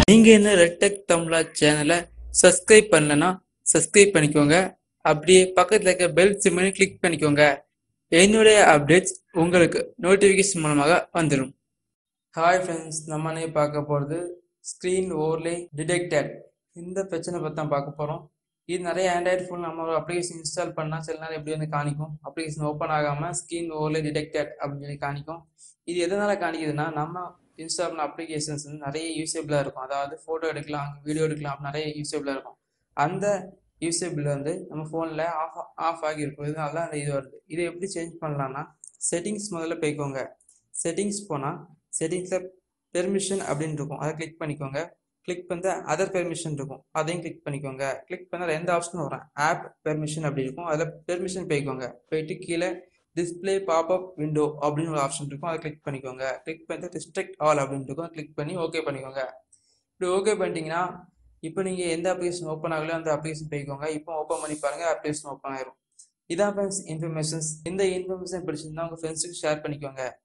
நீங்க என்ன ரெட்டெக் தமிழா சேனலை சப்ஸ்கிரைப் பண்ணலனா சப்ஸ்கிரைப் பண்ணிக்கோங்க அப்படியே பக்கத்துல இருக்க பெல் சிம்மனை கிளிக் பண்ணிக்கோங்க என்னுடைய அப்டேட்ஸ் உங்களுக்கு நோட்டிஃபிகேஷன் மூலமாக வந்துடும் ஹாய் ஃப்ரெண்ட்ஸ் நம்ம அன்னைக்கு பார்க்க போகிறது ஸ்க்ரீன் ஓவர்லே டிடெக்டட் இந்த பிரச்சனை பற்றி தான் பார்க்க போகிறோம் இது நிறைய ஆண்ட்ராய்டு ஃபோன் நம்ம ஒரு அப்ளிகேஷன் இன்ஸ்டால் பண்ணால் சில நேரம் எப்படி வந்து காணிக்கும் அப்ளிகேஷன் ஓப்பன் ஆகாமல் ஸ்க்ரீன் ஓவர்லே டிடெக்டட் அப்படின்னு சொல்லி காணிக்கும் இது எதனால் காணிக்குதுன்னா நம்ம இன்ஸ்டால் பண்ண அப்ளிகேஷன்ஸ் வந்து நிறைய யூசேபிளாக இருக்கும் அதாவது ஃபோட்டோ எடுக்கலாம் வீடியோ எடுக்கலாம் நிறைய யூசேபிளாக இருக்கும் அந்த யூசேபிள் வந்து நம்ம ஃபோனில் ஆஃப் ஆஃப் ஆகியிருக்கும் இதனால தான் அந்த இது வருது இதை எப்படி சேஞ்ச் பண்ணலாம்னா செட்டிங்ஸ் முதல்ல போய்க்கோங்க செட்டிங்ஸ் போனால் செட்டிங்ஸில் பெர்மிஷன் அப்படின்னு இருக்கும் அதை கிளிக் பண்ணிக்கோங்க கிளிக் பண்ண அதர் பெர்மிஷன் இருக்கும் அதையும் கிளிக் பண்ணிக்கோங்க கிளிக் பண்ண ரெண்டு ஆப்ஷன் வரும் ஆப் பெர்மிஷன் அப்படி இருக்கும் அதில் பெர்மிஷன் போய்க்கோங்க போயிட்டு கீழே டிஸ்பிளே பாப்அப் விண்டோ அப்படின்னு ஒரு ஆப்ஷன் இருக்கும் அதை கிளிக் பண்ணிக்கோங்க கிளிக் பண்ணிட்டு ரிஸ்ட்ரிக்ட் ஆல் அப்படின்னு இருக்கும் கிளிக் பண்ணி ஓகே பண்ணிக்கோங்க இப்படி ஓகே பண்ணிட்டீங்கன்னா இப்போ நீங்கள் எந்த அப்ளிகேஷன் ஓப்பன் ஆகலையோ அந்த அப்ளிகேஷன் போய்க்கோங்க இப்போ ஓப்பன் பண்ணி பாருங்கள் அப்ளிகேஷன் ஓப்பன் ஆயிரும் இதான் ஃப்ரெண்ட்ஸ் இன்ஃபர்மேஷன்ஸ் இந்த இன்ஃபர்மேஷன் பிடிச்சிருந்தா உங்கள் ஃப்ரெண்ட்ஸுக்கு ஷேர் பண்ணிக்கோங்க